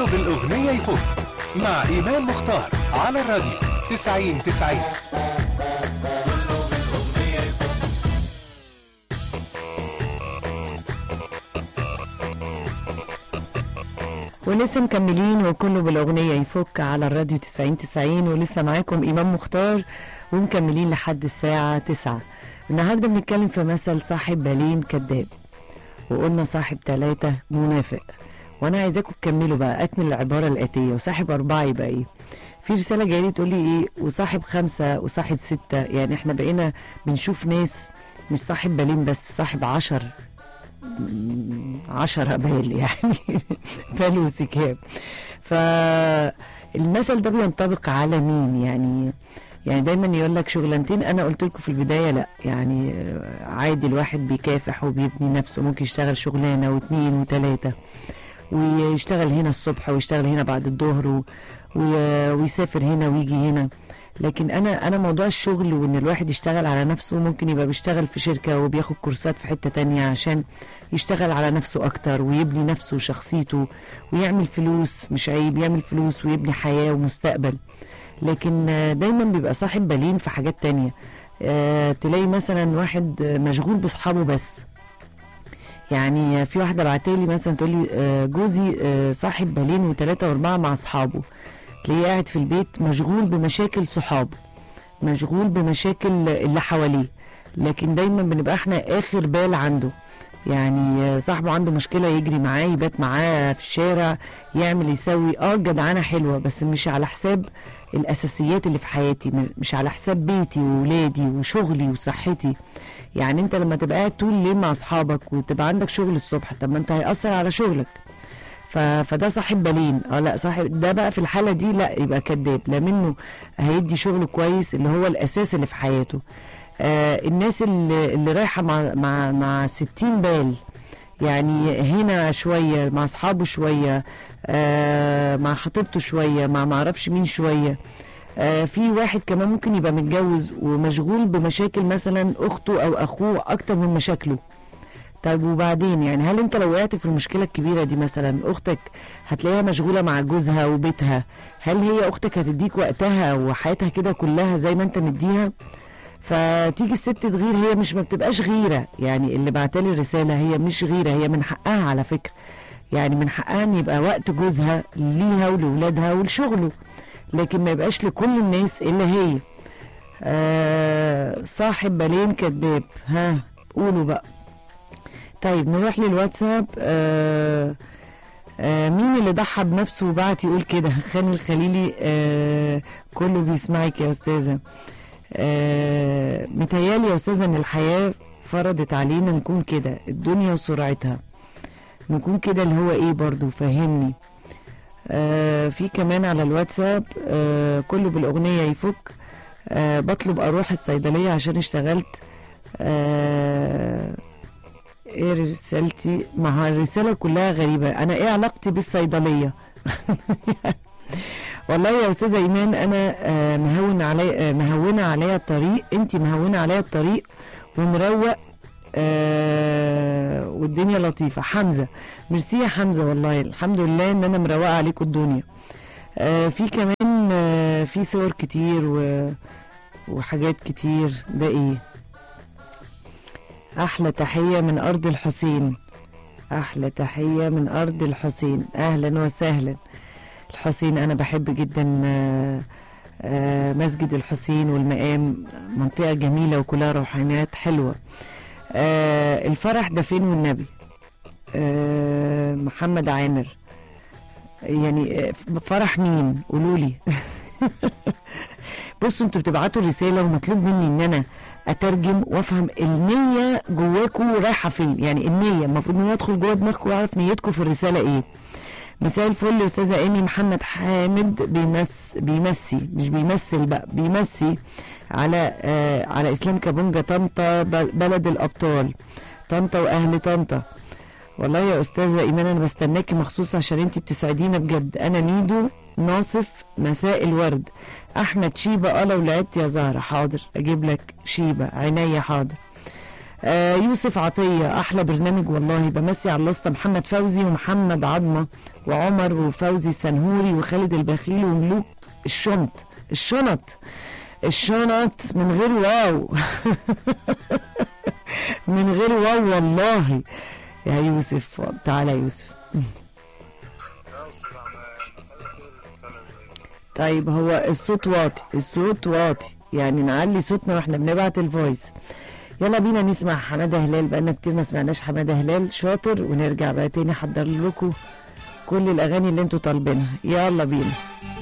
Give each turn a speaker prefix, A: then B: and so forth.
A: كله بالأغنية يفوت مع إيمان مختار على الراديو 90 90
B: ولسه مكملين وكله بالأغنية يفك على الراديو 90 90 ولسه معاكم إمام مختار ومكملين لحد الساعة 9 النهاردة بنتكلم في مثل صاحب بالين كذاب وقلنا صاحب ثلاثة منافق وأنا عايزاكم تكملوا بقى أكمل العبارة الآتية وصاحب أربعة يبقى إيه في رسالة جاية لي تقول لي إيه وصاحب خمسة وصاحب ستة يعني إحنا بقينا بنشوف ناس مش صاحب بالين بس صاحب عشر عشرة بال يعني بال وسكاب فالمثل ده بينطبق على مين يعني يعني دايما يقول لك شغلانتين انا قلت لكم في البدايه لا يعني عادي الواحد بيكافح وبيبني نفسه ممكن يشتغل شغلانه واثنين وثلاثه ويشتغل هنا الصبح ويشتغل هنا بعد الظهر و- وي- ويسافر هنا ويجي هنا لكن انا انا موضوع الشغل وان الواحد يشتغل على نفسه ممكن يبقى بيشتغل في شركه وبياخد كورسات في حته تانية عشان يشتغل على نفسه اكتر ويبني نفسه وشخصيته ويعمل فلوس مش عيب يعمل فلوس ويبني حياه ومستقبل لكن آه، دايما بيبقى صاحب بالين في حاجات تانية آه، تلاقي مثلا واحد آه، مشغول باصحابه بس يعني في واحده بعتالي مثلا تقول لي آه، جوزي آه، صاحب بالين وثلاثه واربعه مع اصحابه تلاقيه قاعد في البيت مشغول بمشاكل صحابه مشغول بمشاكل اللي حواليه لكن دايما بنبقى احنا اخر بال عنده يعني آه، صاحبه عنده مشكله يجري معاه يبات معاه في الشارع يعمل يسوي اه الجدعنه حلوه بس مش على حساب الاساسيات اللي في حياتي م- مش على حساب بيتي وولادي وشغلي وصحتي يعني انت لما تبقى قاعد طول الليل مع اصحابك وتبقى عندك شغل الصبح طب ما انت هيأثر على شغلك ف... فده صاحب بالين اه لا صاحب ده بقى في الحاله دي لا يبقى كذاب لا منه هيدي شغل كويس اللي هو الاساس اللي في حياته آه الناس اللي, اللي رايحه مع مع مع 60 بال يعني هنا شويه مع اصحابه شويه آه مع خطيبته شويه مع معرفش مين شويه آه في واحد كمان ممكن يبقى متجوز ومشغول بمشاكل مثلا اخته او اخوه اكتر من مشاكله طيب وبعدين يعني هل انت لو وقعت في المشكله الكبيره دي مثلا اختك هتلاقيها مشغوله مع جوزها وبيتها هل هي اختك هتديك وقتها وحياتها كده كلها زي ما انت مديها فتيجي الست تغير هي مش ما بتبقاش غيره يعني اللي بعتلي الرساله هي مش غيره هي من حقها على فكره يعني من حقها ان يبقى وقت جوزها ليها ولولادها ولشغله لكن ما يبقاش لكل الناس الا هي آه صاحب بالين كذاب ها قولوا بقى طيب نروح للواتساب آه آه مين اللي ضحى بنفسه وبعت يقول كده خان الخليلي آه كله بيسمعك يا استاذه آه متهيالي يا استاذه ان الحياه فرضت علينا نكون كده الدنيا وسرعتها نكون كده اللي هو ايه برضو فهمني آه في كمان على الواتساب آه كله بالاغنيه يفك آه بطلب اروح الصيدليه عشان اشتغلت آه ايه رسالتي ما هو الرساله كلها غريبه انا ايه علاقتي بالصيدليه والله يا استاذه ايمان انا آه مهون علي آه مهونه عليا الطريق انت مهونه عليا الطريق ومروق آه والدنيا لطيفه حمزه ميرسي يا حمزه والله الحمد لله ان انا مروقه عليكم الدنيا آه في كمان آه في صور كتير و وحاجات كتير ده ايه احلى تحيه من ارض الحسين احلى تحيه من ارض الحسين اهلا وسهلا الحسين انا بحب جدا آه، آه، مسجد الحسين والمقام منطقه جميله وكلها روحانيات حلوه آه، الفرح ده فين والنبي آه، محمد عامر يعني آه، فرح مين قولوا لي بصوا انتوا بتبعتوا الرساله ومطلوب مني ان انا اترجم وافهم النيه جواكم رايحه فين يعني النيه المفروض ان أنا ادخل جوه دماغكم واعرف نيتكم في الرساله ايه مساء الفل يا استاذه ايمي محمد حامد بيمس بيمسي مش بيمثل بقى بيمسي على آه على اسلام كابونجا طنطا ب- بلد الابطال طنطا واهل طنطا والله يا استاذه ايمان انا بستناكي مخصوص عشان انتي بتسعدينا بجد انا ميدو ناصف مساء الورد احمد شيبه اه لو لعبت يا زهره حاضر اجيب لك شيبه عينيا حاضر آه يوسف عطيه احلى برنامج والله بمسي على الاسطى محمد فوزي ومحمد عظمه وعمر وفوزي السنهوري وخالد البخيل وملوك الشنط الشنط الشنط من غير واو من غير واو والله يا يوسف تعالى يا يوسف طيب هو الصوت واطي الصوت واطي يعني نعلي صوتنا واحنا بنبعت الفويس يلا بينا نسمع حماده هلال بقالنا كتير ما سمعناش حماده هلال شاطر ونرجع بقى تاني احضر لكم كل الاغاني اللي انتوا طالبينها يلا بينا